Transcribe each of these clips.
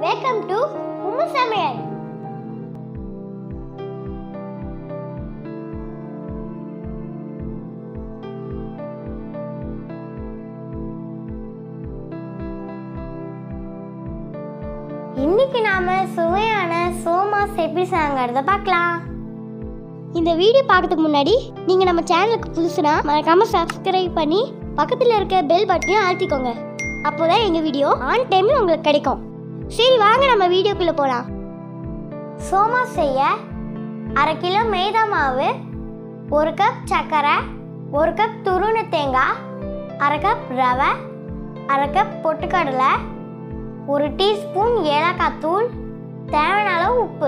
welcome to உம்மு சமையல் இன்னைக்கு நாம சுவையான சோமாஸ் எப்படி செய்யறத பார்க்கலாம் இந்த வீடியோ பார்க்கறதுக்கு முன்னாடி நீங்க நம்ம சேனலுக்கு புதுசுனா மறக்காம சப்ஸ்கிரைப் பண்ணி பக்கத்துல இருக்க பெல் பட்டனையும் அழுத்திக்கோங்க அப்போதான் எங்க வீடியோ ஆன் டைம்ல உங்களுக்கு கிடைக்கும் சரி வாங்க நம்ம வீடியோக்குள்ள போலாம் சோமா செய்ய அரை கிலோ மைதா மாவு ஒரு கப் சர்க்கரை ஒரு கப் துருண தேங்காய் அரை கப் ரவை அரை கப் பொட்டுக்கடலை ஒரு டீஸ்பூன் ஏலக்காய் தூள் தேவையான அளவு உப்பு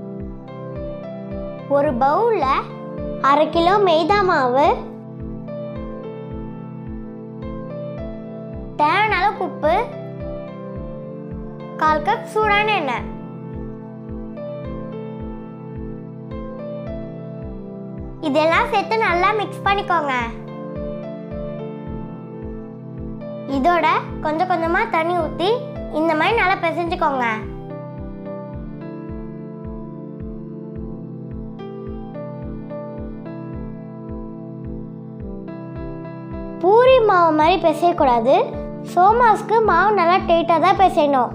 ஒரு பவுலில் அரை கிலோ மைதா மாவு தேவையான அளவுக்கு உப்பு கால் கப் சூடான எண்ணெய் இதெல்லாம் சேர்த்து நல்லா மிக்ஸ் பண்ணிக்கோங்க இதோட கொஞ்சம் கொஞ்சமா தண்ணி ஊற்றி இந்த மாதிரி நல்லா பிசைஞ்சுக்கோங்க பூரி மாவு மாதிரி பிசையக்கூடாது சோமாஸ்க்கு மாவு நல்லா டைட்டாக தான் பிசையணும்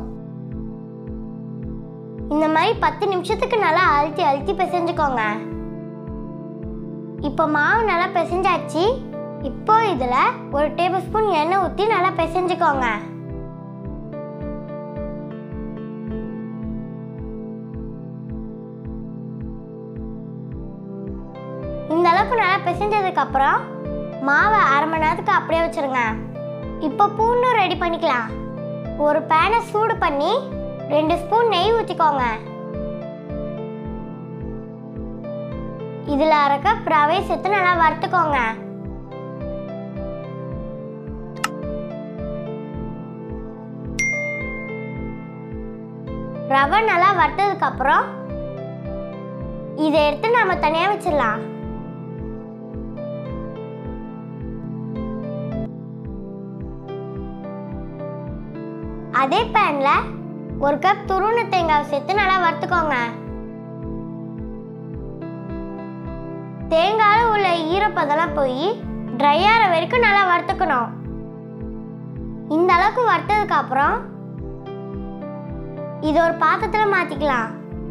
இந்த மாதிரி பத்து நிமிஷத்துக்கு நல்லா அழுத்தி அழுத்தி பிசைஞ்சுக்கோங்க இப்போ மாவு நல்லா பிசைஞ்சாச்சு இப்போ இதில் ஒரு டேபிள் ஸ்பூன் எண்ணெய் ஊற்றி நல்லா பிசைஞ்சுக்கோங்க இந்த அளவுக்கு நல்லா பிசைஞ்சதுக்கு அப்புறம் மாவை அரை மணி நேரத்துக்கு அப்படியே வச்சிருங்க இப்போ பூண்டும் ரெடி பண்ணிக்கலாம் ஒரு பேனை சூடு பண்ணி ரெண்டு ஸ்பூன் நெய் ஊற்றிக்கோங்க இதில் அரை கப் ரவை சேர்த்து நல்லா வறுத்துக்கோங்க ரவை நல்லா வறுத்ததுக்கு அப்புறம் இதை எடுத்து நம்ம தனியாக வச்சிடலாம் அதே பேன்ல ஒரு கப் துருண தேங்காய் சேர்த்து நல்லா வறுத்துக்கோங்க தேங்காயில் உள்ள ஈரப்பதெல்லாம் போய் ட்ரை ஆகிற வரைக்கும் நல்லா வறுத்துக்கணும் இந்த அளவுக்கு வறுத்ததுக்கு அப்புறம் இது ஒரு பாத்திரத்தில் மாற்றிக்கலாம்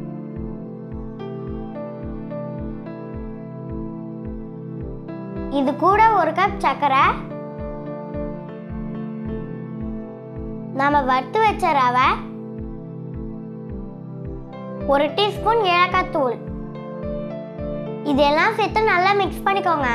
இது கூட ஒரு கப் சர்க்கரை நாம வறுத்து வச்ச ரவை ஒரு டீஸ்பூன் ஏலக்காய் தூள் இதெல்லாம் சேர்த்து நல்லா மிக்ஸ் பண்ணிக்கோங்க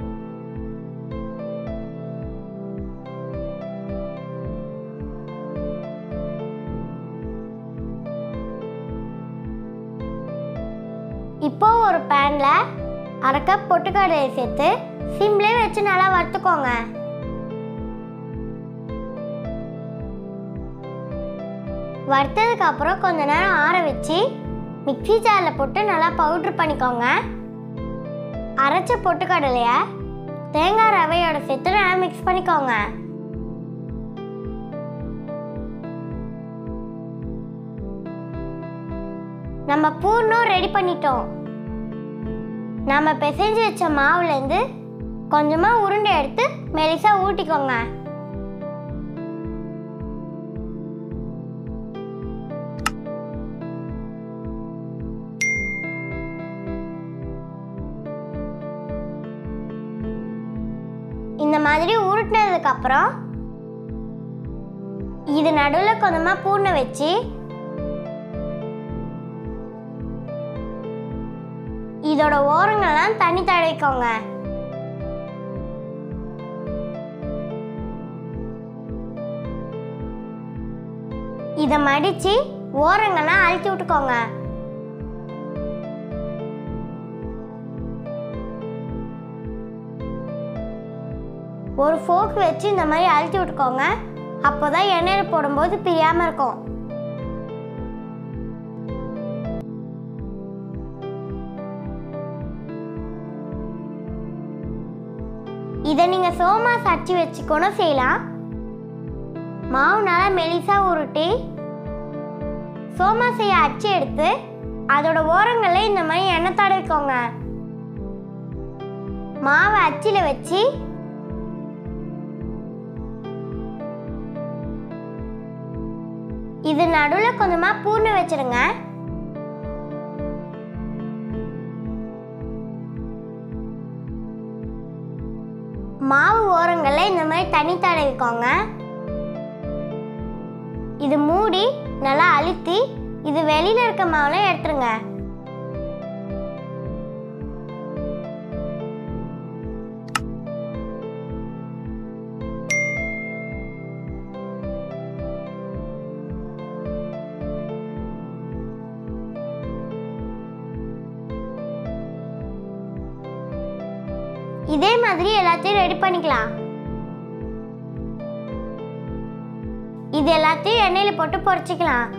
இப்போ ஒரு பேன்ல அரை கப் பொட்டுக்கடலை சேர்த்து சிம்லே வச்சு நல்லா வறுத்துக்கோங்க வறுத்ததுக்கு அப்புறம் கொஞ்ச நேரம் ஆற வச்சு மிக்ஸி ஜாரில் போட்டு நல்லா பவுட்ரு பண்ணிக்கோங்க அரைச்ச பொட்டுக்கடலைய தேங்காய் ரவையோட சேர்த்து நல்லா மிக்ஸ் பண்ணிக்கோங்க நம்ம பூர்ணம் ரெடி பண்ணிட்டோம் நம்ம பிசைஞ்சு வச்ச மாவுலேருந்து கொஞ்சமாக உருண்டை எடுத்து மெலிசா ஊட்டிக்கோங்க இந்த மாதிரி உருட்டினதுக்கு அப்புறம் இது நடுவில் கொஞ்சமாக பூர்ண வச்சு இதோட ஓரங்கள்லாம் தண்ணி தடவிக்கோங்க இதை மடிச்சு ஓரங்கள்லாம் அழுத்தி விட்டுக்கோங்க ஒரு ஃபோக் வச்சு இந்த மாதிரி அழுத்தி விட்டுக்கோங்க அப்போதான் எண்ணெயில் போடும்போது பிரியாமல் இருக்கும் இதை நீங்கள் சோமாஸ் அரைச்சி வச்சுக்கணும் செய்யலாம் மாவு நல்லா மெலிசா உருட்டி சோமாசையை அச்சு எடுத்து அதோட ஓரங்களில் இந்த மாதிரி எண்ணெய் தடவிக்கோங்க மாவை அச்சில் வச்சு இது நடுவில் கொஞ்சமாக பூர்ண வச்சிருங்க மாவு ஓரங்களில் இந்த மாதிரி தண்ணி தடவிக்கோங்க இது மூடி நல்லா அழுத்தி இது வெளியில இருக்க மாவுல எடுத்துருங்க இதே மாதிரி எல்லாத்தையும் ரெடி பண்ணிக்கலாம் இது எல்லாத்தையும் எண்ணெயில போட்டு பொரிச்சுக்கலாம்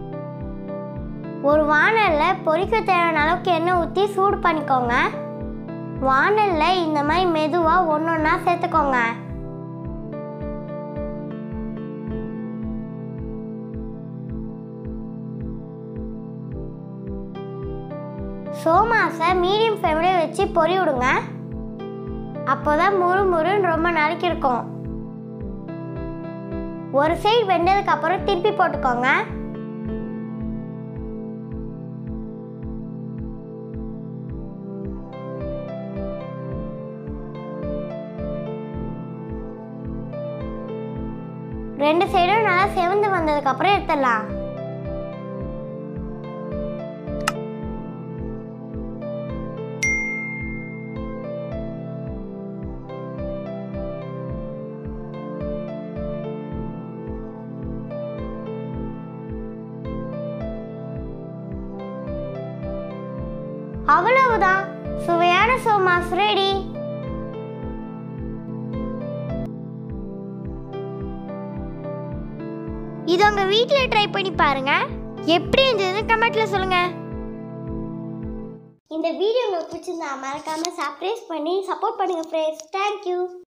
ஒரு வானல்ல பொரிக்க தேவையான அளவுக்கு எண்ணெய் ஊற்றி சூடு பண்ணிக்கோங்க வானல்ல இந்த மாதிரி மெதுவா ஒன்னொன்னா சேர்த்துக்கோங்க சோமாஸை மீடியம் ஃப்ளேமில் வச்சு பொரி விடுங்க அப்போதான் முறு முறுன்னு ரொம்ப நாளைக்கு இருக்கும் ஒரு சைடு வெந்ததுக்கு அப்புறம் திருப்பி போட்டுக்கோங்க ரெண்டு சைடும் நல்லா செவந்து வந்ததுக்கு அப்புறம் எடுத்துடலாம் அவ்வளவுதான் சுவையான சோமாஸ் ரெடி இது உங்க வீட்டில் ட்ரை பண்ணி பாருங்க எப்படி இருந்ததுன்னு கமெண்ட்ல சொல்லுங்க இந்த வீடியோ உங்களுக்கு பிடிச்சிருந்தா மறக்காம சப்ஸ்கிரைப் பண்ணி சப்போர்ட் பண்ணுங்க ஃப்ரெண்ட்ஸ் தேங்க்யூ